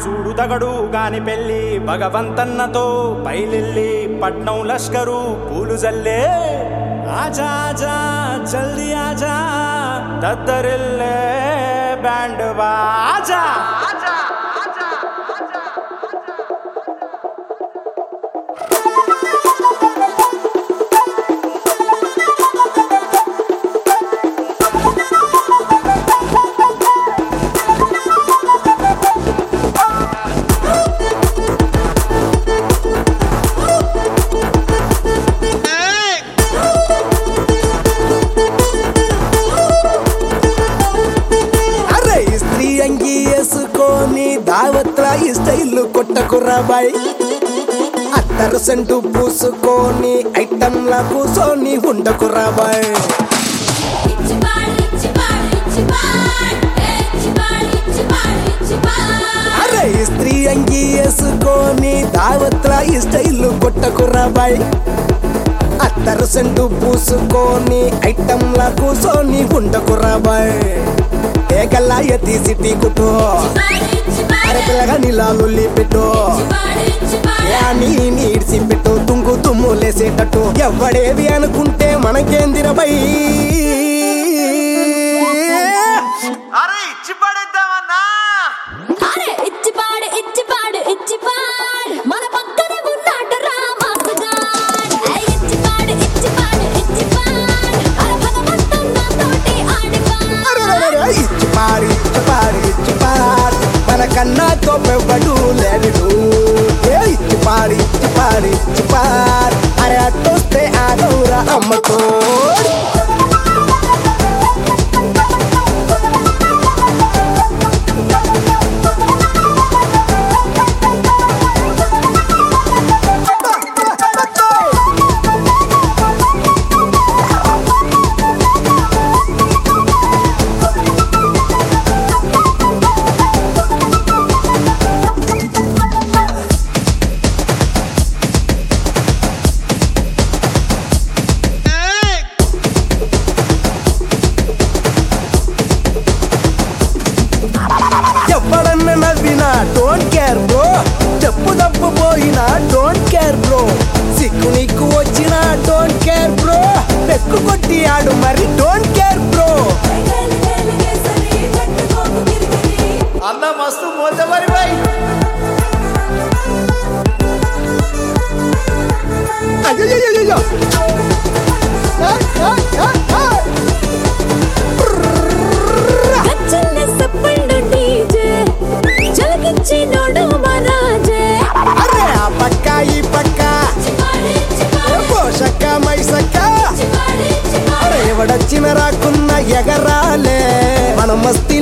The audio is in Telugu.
చూడు తగడు గాని పెళ్ళి భగవంతన్నతో పైలిల్లి పట్నం లష్కరు పూలు జల్లే ఆజా ఆజా జల్దీ ఆజా దద్దరిల్లే బ్యాండ్ బాజా అరే స్త్రీ అంగి వేసుకొని దావత్ల ఈ స్టైల్ కొట్టకురా బాయ్ అత్తరు సెంటు పూసుకొని ఐటంలా కూసోని ఉండకురా బాయ్ అరే స్త్రీ అంగి వేసుకొని దావత్ల ఈ స్టైల్ కొట్టకురా బాయ్ అత్తరు సెంటు పూసుకొని ఐటంలా కూసోని ఉండకురా బాయ్ ఏకల్లా ఎత్తి సిటీ కుట్టు అరే పిల్లగా నీలాలు పెట్టు నీ నీడ్సి పెట్టు తుంగు తుమ్ము లేసేటట్టు ఎవడేవి అనుకుంటే మనకేందిరబై అరే ఇచ్చి పడేద్దామన్నా మన పక్కన ఉన్నాడు రామాసుగాడ్ ఇచ్చి పాడు ఇచ్చి పాడు ఇచ్చి పాడు అర భగవంతుడు నాతోటి ఆడుగా ఇచ్చి పాడి ఇచ్చి పాడి ఇచ్చి పాడి మన కన్నా తోపెవ్వడు లేడు ఏ ఇచ్చి పాడి ఇచ్చి పాడి ఇచ్చి పాడి అరే అట్టొస్తే ఆడవురా అమ్మతో ఎవడన్న నవ్వినా డోంట్ కేర్ బ్రో చెప్పు తప్పు పోయినా డోంట్ కేర్ బ్రో సిక్కు నీకు వచ్చినా డోంట్ కేర్ బ్రో పెక్కు కొట్టి ఆడు మరి డోంట్ కేర్ బ్రో అన్న మస్తు మోత మరి బాయ్ అయ్యయ్యయ్యయ్యో. ఆ, ఆ, ఆ, ఆ. గచ్చన్న సప్పండు డీజే జలకిచ్చి నోడు మరాజే అరే ఆ పక్క ఈ పక్క పోషక్క మైసక్క అరే ఎవడొచ్చిన రాకున్న ఎగరాలే మన మస్తి